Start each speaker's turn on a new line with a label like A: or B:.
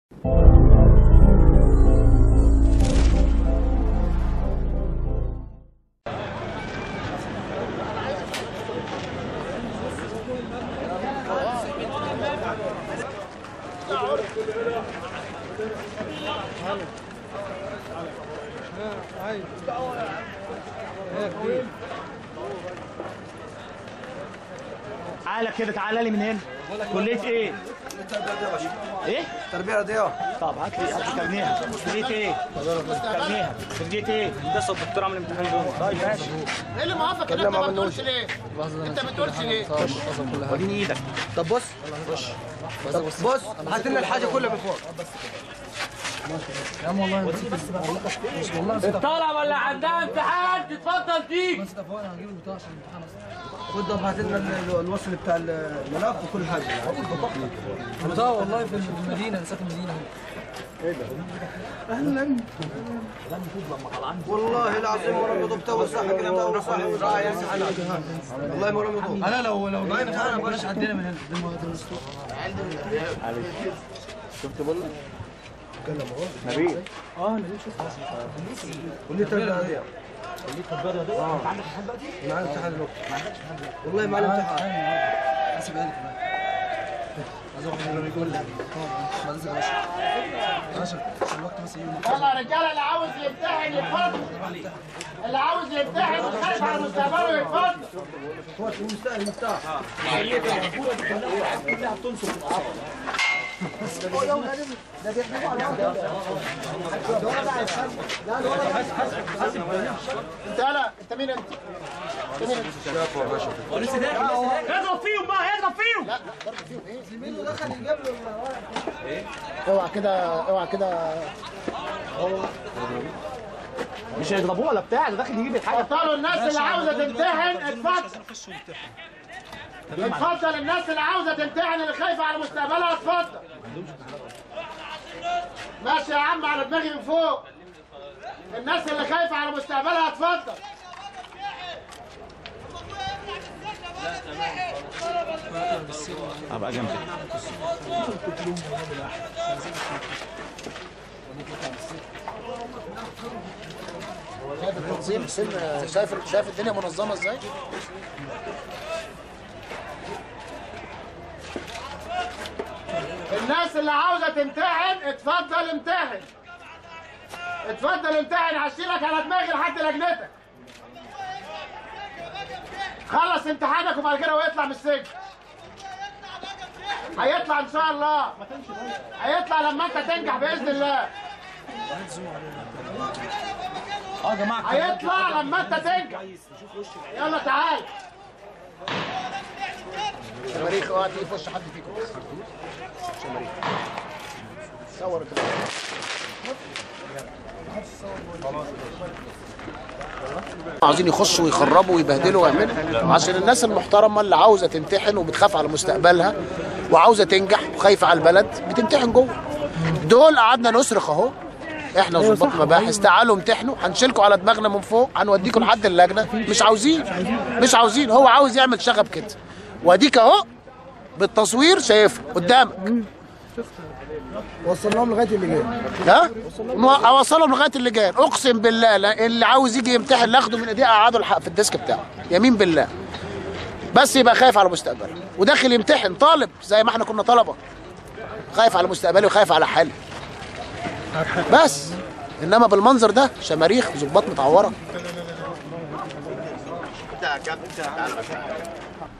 A: تعالى كده تعالى لي من هنا كلية ايه؟ ايه؟
B: تربيه رياضيه
A: طب هات لي هات لي كارنيها كلية ايه؟ كارنيها كلية ايه؟ هندسة الدكتور عامل امتحان جوه طيب ماشي
C: ايه اللي موقفك ان انت ما بتقولش ليه؟ انت ما بتقولش ليه؟
A: وريني ايدك
B: طب بص طب بص هات لنا الحاجه كلها من فوق
D: الطلبة اللي عندها امتحان تتفضل تيجي
B: خد طب هات لنا ال- الوصل بتاع الملف وكل حاجه
E: بتاع والله في المدينه انا ساكن مدينه
B: والله العظيم ورا الموضوع بتاع صح كده بتاع صح راعي والله ما ورا الموضوع
E: انا لو لو ضايق انا ما كناش عدينا من هنا
B: واللي تربيه رياضيه اه معانا امتحان دلوقتي والله معانا امتحان
E: حاسب بالك عايز اخد يقول لي ما لازم ماشي ماشي عشان الوقت بس يجي
C: يلا يا رجاله اللي عاوز يمتحن يتفضل اللي عاوز يمتحن وخايف على مستقبله يتفضل
B: هو المستاهل المفتاح
C: انت لا انت مين انت؟ انت مين انت؟
A: اضرب فيهم بقى اضرب فيهم
C: لا لا ضرب فيهم ايه؟ اوعى كده اوعى كده
A: مش هيضربوه ولا بتاع ده داخل يجيب الحاجة
C: اتفضلوا الناس اللي عاوزه تمتحن اتفضل اتفضل الناس اللي عاوزه تمتحن اللي خايفه على مستقبلها اتفضل ماشي يا عم على دماغي من فوق الناس اللي خايفه على مستقبلها اتفضل
A: ابقى جنبي
C: شايف التنظيم سن شايف شايف الدنيا منظمه ازاي؟ الناس اللي عاوزه تمتحن اتفضل امتحن اتفضل امتحن هشيلك على دماغي لحد لجنتك خلص امتحانك وبعد كده ويطلع من السجن هيطلع ان شاء الله هيطلع لما انت تنجح باذن الله
A: اه يا جماعة
C: هيطلع لما انت تنجح يلا تعال شماريخ اوعى تيجي في وش حد فيكم شماريخ صور كده عاوزين يخشوا ويخربوا ويبهدلوا ويعملوا عشان الناس المحترمه اللي عاوزه تمتحن وبتخاف على مستقبلها وعاوزه تنجح وخايفه على البلد بتمتحن جوه دول قعدنا نصرخ اهو احنا ظباط مباحث تعالوا امتحنوا هنشيلكوا على دماغنا من فوق هنوديكم لحد اللجنه مش عاوزين مش عاوزين هو عاوز يعمل شغب كده واديك اهو بالتصوير شايفه قدامك
B: وصلناهم لغايه اللي جاي
C: ها مو- اوصلهم لغايه اللجان اقسم بالله لا- اللي عاوز يجي يمتحن لاخده من ايديه اقعده الحق في الديسك بتاعه يمين بالله بس يبقى خايف على مستقبله وداخل يمتحن طالب زي ما احنا كنا طلبه خايف على مستقبله وخايف على حالي بس انما بالمنظر ده شماريخ ظباط متعوره